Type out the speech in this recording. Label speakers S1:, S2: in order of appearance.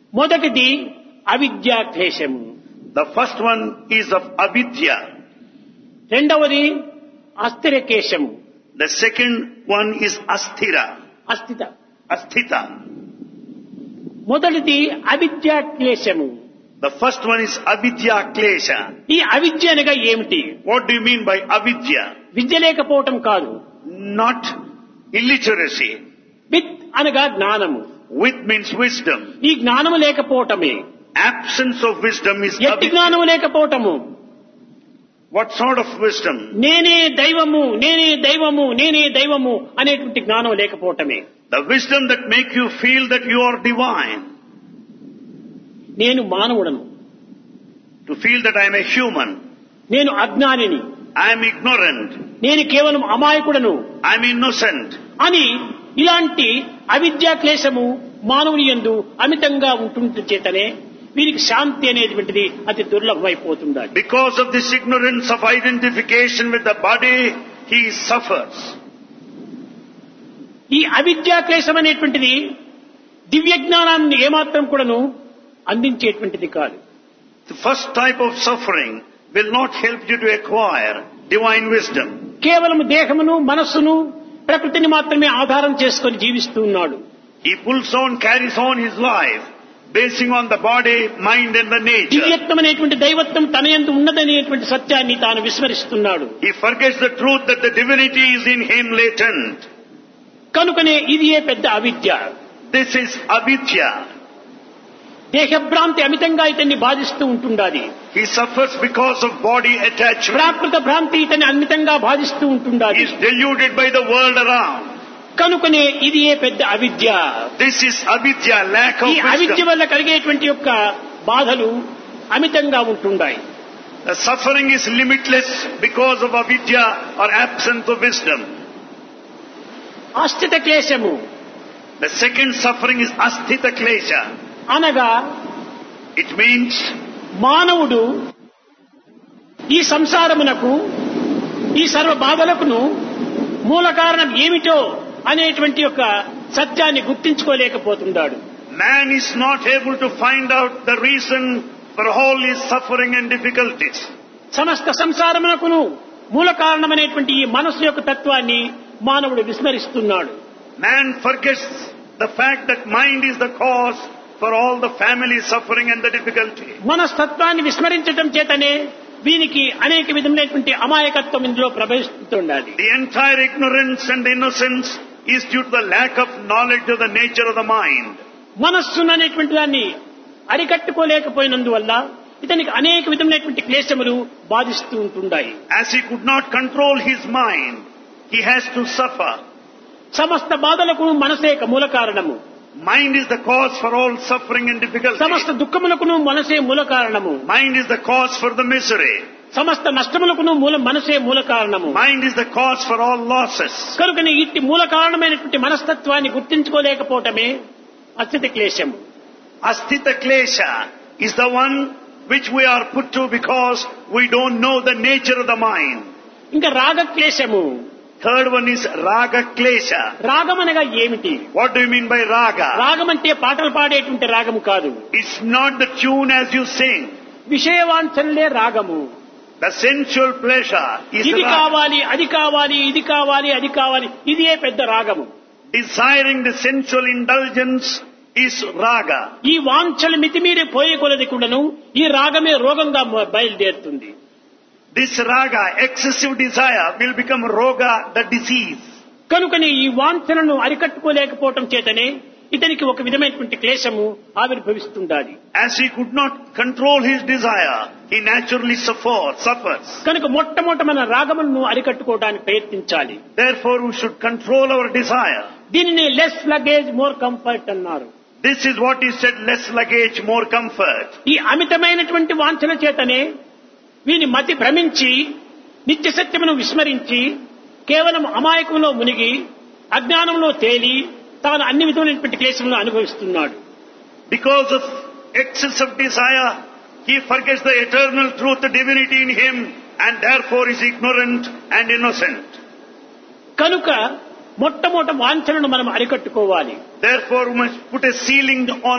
S1: మొదటిది అవిద్యా క్లేశము
S2: The first one is of avidya.
S1: రెండవది అస్థిరకేశము
S2: The second one is asthira,
S1: అస్థిత
S2: asthita.
S1: మొదటిది అవిద్యా క్లేశము
S2: The first one is avidya klesha.
S1: ఈ అవిద్య అనగా ఏమిటి
S2: What do you mean by avidya?
S1: విద్య లేకపోవటం కాదు
S2: Not illiteracy.
S1: విత్ అనగా జ్ఞానము
S2: With means wisdom.
S1: ఈ జ్ఞానము లేకపోవటమే
S2: Absence of wisdom is
S1: ఎట్టి
S2: avidya.
S1: జ్ఞానము లేకపోవటము
S2: What sort of wisdom?
S1: నేనే దైవము నేనే దైవము నేనే దైవము అనేటువంటి జ్ఞానం లేకపోవటమే
S2: The wisdom that make you feel that you are divine.
S1: నేను మానవుడను
S2: To feel that I am a human.
S1: నేను అజ్ఞానిని
S2: I am ignorant.
S1: నేను కేవలం అమాయకుడను
S2: I am innocent.
S1: అని ఇలాంటి అవిద్యా క్లేశము మానవుని యందు అమితంగా ఉంటుంట చేతనే వీరికి శాంతి అనేటువంటిది అతి దుర్లభమైపోతుండాలి
S2: Because of this ignorance of identification with the body, he suffers.
S1: ఈ అవిద్యా క్లేశం అనేటువంటిది దివ్య జ్ఞానాన్ని ఏమాత్రం కూడాను అందించేటువంటిది కాదు
S2: The first type of suffering will not help you to acquire divine wisdom.
S1: కేవలం దేహమును మనస్సును ప్రకృతిని మాత్రమే ఆధారం చేసుకొని జీవిస్తూ ఉన్నాడు
S2: He pulls on, carries on his life, basing on the body, mind and the nature.
S1: దివ్యత్వం అనేటువంటి దైవత్వం తన ఎందు ఉన్నదనేటువంటి సత్యాన్ని తాను విస్మరిస్తున్నాడు
S2: He forgets the truth that the divinity is in him latent.
S1: కనుకనే ఇది ఏ పెద్ద అవిద్య
S2: This is avidya.
S1: దేహభ్రాంతి అమితంగా ఇతన్ని బాధిస్తూ ఉంటుండాలి
S2: He suffers because of body attachment.
S1: ప్రాకృత భ్రాంతి ఇతన్ని అమితంగా బాధిస్తూ
S2: He
S1: ఉంటుండాలి
S2: is deluded by the world around.
S1: కనుకనే ఇది ఏ పెద్ద అవిద్య
S2: This is avidya, lack of
S1: ఈ అవిద్య
S2: wisdom.
S1: వల్ల కలిగేటువంటి యొక్క బాధలు అమితంగా ఉంటుండాయి
S2: The suffering is limitless because of avidya or absence of wisdom.
S1: ఆస్థిత క్లేశము
S2: The second suffering is asthita klesha.
S1: అనగా
S2: It means
S1: మానవుడు ఈ సంసారమునకు ఈ సర్వ బాధలకును మూల కారణం ఏమిటో అనేటువంటి యొక్క సత్యాన్ని గుర్తించుకోలేకపోతున్నాడు
S2: man is not able to find out the reason for all his suffering and difficulties.
S1: సమస్త సంసారమునకును మూల కారణమైనటువంటి ఈ మనస్సు యొక్క తత్వాన్ని మానవుడు విస్మరిస్తున్నాడు
S2: Man forgets the fact that mind is the cause for all the family suffering and the difficulty.
S1: మనస్తత్వాన్ని విస్మరించడం చేతనే వీనికి అనేక విధములైనటువంటి అమాయకత్వం ఇందులో ప్రవేశిస్తుండాలి
S2: The entire ignorance and innocence is due to the lack of knowledge of the nature of the mind.
S1: మనస్సును అనేటువంటి దాన్ని అరికట్టుకోలేకపోయినందువల్ల ఇతనికి అనేక విధములైనటువంటి క్లేశములు బాధిస్తూ ఉంటుండాయి
S2: As he could not control his mind, he has to suffer.
S1: సమస్త బాధలకు మనసే ఒక మూల కారణము
S2: Mind is the cause for all suffering and difficulty.
S1: సమస్త దుఃఖములకును మనసే మూల కారణము
S2: Mind is the cause for the misery.
S1: సమస్త నష్టములకును మూల మనసే మూల కారణము
S2: Mind is the cause for all losses.
S1: కనుకని ఇట్టి మూల కారణమైనటువంటి మనస్తత్వాన్ని గుర్తించుకోలేకపోవటమే అత్యత క్లేశము
S2: Asthita klesha is the one which we are put to because we don't know the nature of the mind.
S1: ఇంకా రాగ క్లేశము
S2: Third one is raga klesha.
S1: రాగం అనగా ఏమిటి
S2: What do you mean by raga?
S1: రాగం అంటే పాటలు పాడేటువంటి రాగము కాదు
S2: It's not the tune as you sing.
S1: విషయవాంఛనలే రాగము
S2: The sensual pleasure is
S1: ఇది
S2: raga.
S1: కావాలి అది కావాలి ఇది కావాలి అది కావాలి ఇదే పెద్ద రాగము
S2: Desiring the sensual indulgence is raga.
S1: ఈ వాంఛలు మితిమీరి పోయే కొలది కూడాను ఈ రాగమే రోగంగా మ- బయలుదేరుతుంది
S2: This raga, excessive desire, will become roga, the disease.
S1: కనుకని ఈ వాంఛలను అరికట్టుకోలేకపోవటం చేతనే ఇతనికి ఒక విధమైనటువంటి క్లేశము ఆవిర్భవిస్తుండాలి
S2: As he could not control his desire, he naturally suffer, suffers.
S1: కనుక మొట్టమొదట మన రాగములను అరికట్టుకోవడానికి ప్రయత్నించాలి
S2: Therefore, we should control our desire.
S1: దీనిని లెస్ లగేజ్ మోర్ కంఫర్ట్ అన్నారు
S2: This is what he said, less luggage, more comfort.
S1: ఈ అమితమైనటువంటి వాంఛల చేతనే వీని మతి భ్రమించి నిత్య సత్యమును విస్మరించి కేవలం అమాయకంలో మునిగి అజ్ఞానంలో తేలి తాను అన్ని విధమైనటువంటి క్లేశములను అనుభవిస్తున్నాడు
S2: Because of excess of desire, he forgets the eternal truth, the divinity in him, and therefore is ignorant and innocent.
S1: కనుక మొట్టమొదట వాంఛలను మనం అరికట్టుకోవాలి
S2: Therefore, we must put a ceiling on